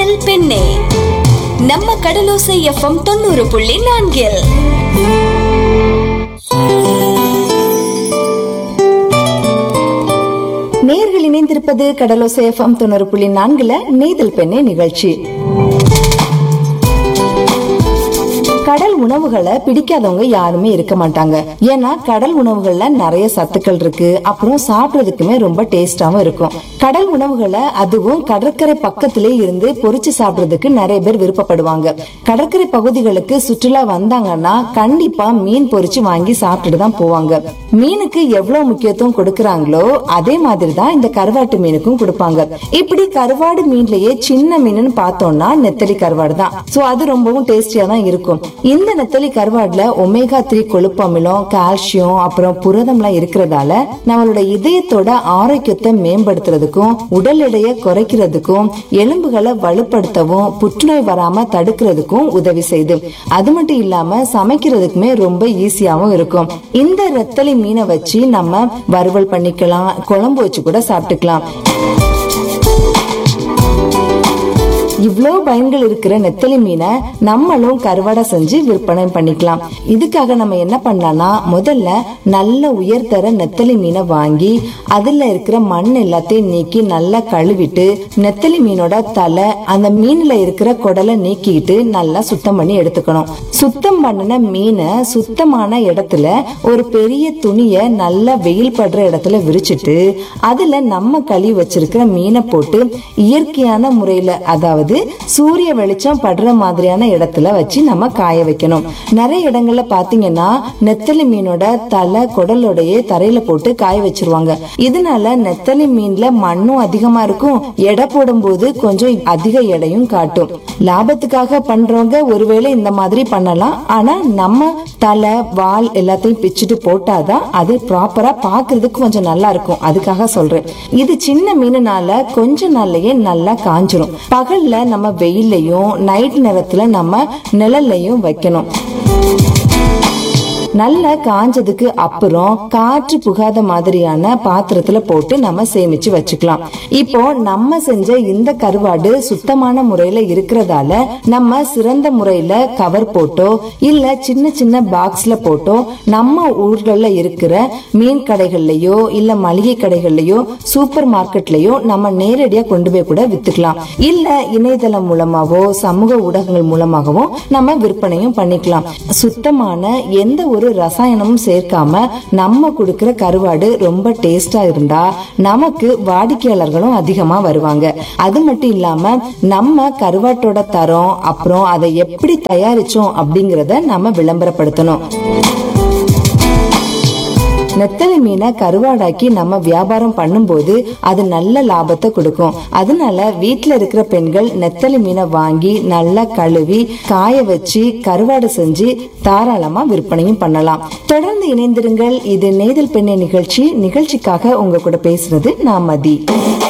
நெய்தல் பெண்ணே நம்ம கடலோசை எஃப்எம் தொண்ணூறு புள்ளி நான்கில் நேர்கள் இணைந்திருப்பது கடலோசை எஃப்எம் தொண்ணூறு புள்ளி நான்குல நெய்தல் பெண்ணே நிகழ்ச்சி கடல் உணவுகளை பிடிக்காதவங்க யாருமே இருக்க மாட்டாங்க ஏன்னா கடல் உணவுகள்ல நிறைய சத்துக்கள் இருக்கு அப்புறம் சாப்பிடுறதுக்குமே ரொம்ப டேஸ்டாவும் இருக்கும் கடல் உணவுகளை அதுவும் கடற்கரை பக்கத்திலே இருந்து பொரிச்சு சாப்பிடுறதுக்கு நிறைய பேர் விருப்பப்படுவாங்க கடற்கரை பகுதிகளுக்கு சுற்றுலா வந்தாங்கன்னா கண்டிப்பா மீன் பொரிச்சு வாங்கி சாப்பிட்டுட்டு தான் போவாங்க மீனுக்கு எவ்வளவு முக்கியத்துவம் கொடுக்கறாங்களோ அதே மாதிரி தான் இந்த கருவாட்டு மீனுக்கும் கொடுப்பாங்க இப்படி கருவாடு மீன்லயே சின்ன மீனுன்னு பார்த்தோம்னா நெத்தலி கருவாடு தான் சோ அது ரொம்பவும் டேஸ்டியா தான் இருக்கும் இந்த நெத்தலி கருவாடுல ஒமேகா த்ரீ கொழுப்பு அமிலம் கால்சியம் அப்புறம் புரதம்லாம் இருக்கிறதால நம்மளோட இதயத்தோட ஆரோக்கியத்தை மேம்படுத்துறதுக்கும் உடல் எடையை குறைக்கிறதுக்கும் எலும்புகளை வலுப்படுத்தவும் புற்றுநோய் வராம தடுக்கிறதுக்கும் உதவி செய்யுது அது மட்டும் இல்லாம சமைக்கிறதுக்குமே ரொம்ப ஈஸியாவும் இருக்கும் இந்த நெத்தலி மீனை வச்சு நம்ம வறுவல் பண்ணிக்கலாம் குழம்பு வச்சு கூட சாப்பிட்டுக்கலாம் இவ்வளோ பயன்கள் இருக்கிற நெத்தலி மீனை நம்மளும் கருவாடை செஞ்சு விற்பனை பண்ணிக்கலாம் இதுக்காக நம்ம என்ன பண்ணலாம்னா முதல்ல நல்ல உயர்தர நெத்தலி மீனை வாங்கி அதுல இருக்கிற மண் எல்லாத்தையும் நீக்கி நல்லா கழுவிட்டு நெத்தலி மீனோட தலை அந்த மீன்ல இருக்கிற குடலை நீக்கிட்டு நல்லா சுத்தம் பண்ணி எடுத்துக்கணும் சுத்தம் பண்ணின மீனை சுத்தமான இடத்துல ஒரு பெரிய துணியை நல்லா வெயில் படுற இடத்துல விரிச்சிட்டு அதுல நம்ம கழுவி வச்சிருக்கிற மீனை போட்டு இயற்கையான முறையில அதாவது சூரிய வெளிச்சம் படுற மாதிரியான இடத்துல வச்சு நம்ம காய வைக்கணும் நிறைய இடங்கள்ல பாத்தீங்கன்னா நெத்தலி மீனோட தலை குடலோடைய தரையில போட்டு காய வச்சிருவாங்க இதனால நெத்தலி மீன்ல மண்ணும் அதிகமா இருக்கும் எடை போடும்போது கொஞ்சம் அதிக எடையும் காட்டும் லாபத்துக்காக பண்றவங்க ஒருவேளை இந்த மாதிரி பண்ணலாம் ஆனா நம்ம தலை வால் எல்லாத்தையும் பிச்சுட்டு போட்டாதான் அது ப்ராப்பரா பாக்குறதுக்கு கொஞ்சம் நல்லா இருக்கும் அதுக்காக சொல்றேன் இது சின்ன மீனுனால கொஞ்ச நாள்லயே நல்லா காஞ்சிரும் பகல்ல நம்ம வெயில்லையும் நைட் நேரத்துல நம்ம நிழல்லையும் வைக்கணும் நல்லா காஞ்சதுக்கு அப்புறம் காற்று புகாத மாதிரியான பாத்திரத்துல போட்டு நம்ம சேமிச்சு வச்சுக்கலாம் இப்போ நம்ம செஞ்ச இந்த கருவாடு சுத்தமான முறையில இருக்கிறதால நம்ம சிறந்த முறையில கவர் போட்டோ இல்ல சின்ன சின்ன பாக்ஸ்ல போட்டோ நம்ம ஊர்கள்ல இருக்கிற மீன் கடைகள்லயோ இல்ல மளிகை கடைகள்லயோ சூப்பர் மார்க்கெட்லயோ நம்ம நேரடியா கொண்டு போய் கூட வித்துக்கலாம் இல்ல இணையதளம் மூலமாவோ சமூக ஊடகங்கள் மூலமாகவோ நம்ம விற்பனையும் பண்ணிக்கலாம் சுத்தமான எந்த ஒரு ரசாயனமும் சேர்க்காம நம்ம கொடுக்கிற கருவாடு ரொம்ப டேஸ்டா இருந்தா நமக்கு வாடிக்கையாளர்களும் அதிகமா வருவாங்க அது மட்டும் இல்லாம நம்ம கருவாட்டோட தரம் அப்புறம் அதை எப்படி தயாரிச்சோம் அப்படிங்கறத நம்ம விளம்பரப்படுத்தணும் நெத்தலி மீனை கருவாடாக்கி நம்ம வியாபாரம் பண்ணும்போது அது நல்ல லாபத்தை கொடுக்கும் அதனால வீட்ல இருக்கிற பெண்கள் நெத்தலி மீனை வாங்கி நல்லா கழுவி காய வச்சு கருவாடு செஞ்சு தாராளமா விற்பனையும் பண்ணலாம் தொடர்ந்து இணைந்திருங்கள் இது நெய்தல் பெண்ணை நிகழ்ச்சி நிகழ்ச்சிக்காக உங்க கூட பேசுறது நான் மதி